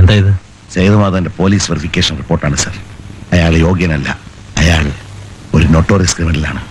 എന്താ ഇത് സേതുമാധവന്റെ പോലീസ് വെറിഫിക്കേഷൻ റിപ്പോർട്ടാണ് സർ അയാൾ യോഗ്യനല്ല അയാൾ ഒരു നൊട്ടോറിയസ് ക്രിമിനലാണ്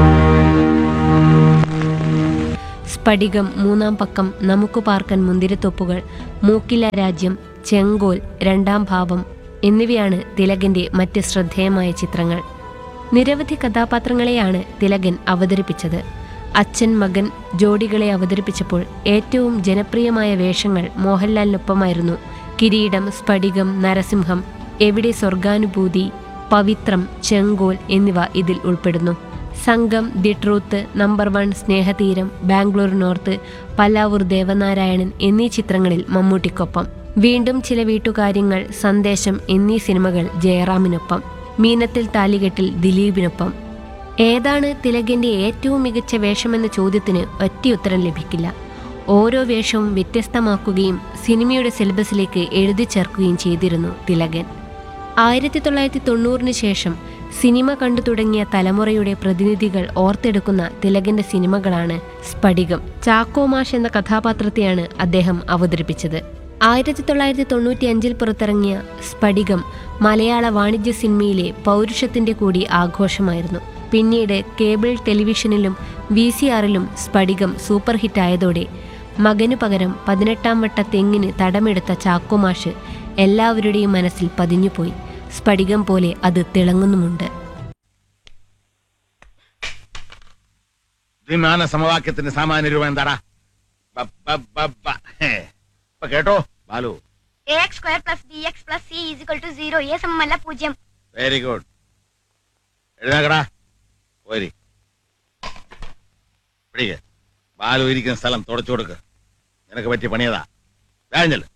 സ്ഫടികം മൂന്നാം പക്കം നമുക്ക് പാർക്കൻ മുന്തിരിത്തൊപ്പുകൾ മൂക്കില രാജ്യം ചെങ്കോൽ രണ്ടാം ഭാവം എന്നിവയാണ് തിലകന്റെ മറ്റ് ശ്രദ്ധേയമായ ചിത്രങ്ങൾ നിരവധി കഥാപാത്രങ്ങളെയാണ് തിലകൻ അവതരിപ്പിച്ചത് അച്ഛൻ മകൻ ജോഡികളെ അവതരിപ്പിച്ചപ്പോൾ ഏറ്റവും ജനപ്രിയമായ വേഷങ്ങൾ മോഹൻലാലിനൊപ്പമായിരുന്നു കിരീടം സ്ഫടികം നരസിംഹം എവിടെ സ്വർഗാനുഭൂതി പവിത്രം ചെങ്കോൽ എന്നിവ ഇതിൽ ഉൾപ്പെടുന്നു Sangham the truth number one Snehatheeram Bangalore north Pallavur Devanarayanan എന്നീ ചിത്രങ്ങളിൽ മമ്മൂട്ടിക്കൊപ്പം വീണ്ടും ചില വീട്ടുകാര്യങ്ങൾ സന്ദേശം എന്നീ സിനിമകൾ ജയറാമിനൊപ്പം മീനത്തിൽ താലികെട്ടിൽ ദിലീപിനൊപ്പം ഏതാണ് തിലകന്റെ ഏറ്റവും മികച്ച വേഷമെന്ന ചോദ്യത്തിന് ഒറ്റയുത്തരം ലഭിക്കില്ല ഓരോ വേഷവും വ്യത്യസ്തമാക്കുകയും സിനിമയുടെ സിലബസിലേക്ക് എഴുതി ചേർക്കുകയും ചെയ്തിരുന്നു തിലകൻ ആയിരത്തി തൊള്ളായിരത്തി തൊണ്ണൂറിന് ശേഷം സിനിമ കണ്ടു തുടങ്ങിയ തലമുറയുടെ പ്രതിനിധികൾ ഓർത്തെടുക്കുന്ന തിലകന്റെ സിനിമകളാണ് സ്ഫടികം ചാക്കോമാഷ് എന്ന കഥാപാത്രത്തെയാണ് അദ്ദേഹം അവതരിപ്പിച്ചത് ആയിരത്തി തൊള്ളായിരത്തി തൊണ്ണൂറ്റി അഞ്ചിൽ പുറത്തിറങ്ങിയ സ്ഫടികം മലയാള വാണിജ്യ സിനിമയിലെ പൗരുഷത്തിന്റെ കൂടി ആഘോഷമായിരുന്നു പിന്നീട് കേബിൾ ടെലിവിഷനിലും വി സി ആറിലും സ്ഫടികം സൂപ്പർ ഹിറ്റായതോടെ മകനു പകരം പതിനെട്ടാം വട്ട തെങ്ങിന് തടമെടുത്ത ചാക്കോമാഷ് എല്ലാവരുടെയും മനസ്സിൽ പതിഞ്ഞുപോയി സ്ഫടികം പോലെ അത് തിളങ്ങുന്നുമുണ്ട് ദ്വിമാന സമവാക്യത്തിന്റെ സാമാന്യ രൂപം എന്താടാ ബ, ബ, ബ, ബ. ഹേ. ഇപ്പൊ കേട്ടോ Balu a x square plus b x plus c is equal to zero a സമമല്ല പൂജ്യം വെരി ഗുഡ് എഴുതാക്കടാ പോരി പിടിക്ക് ബാലു ഇരിക്കുന്ന സ്ഥലം തുടച്ചു കൊടുക്ക് നിനക്ക് പറ്റിയ പണിയതാ വേഞ്ഞല്ലോ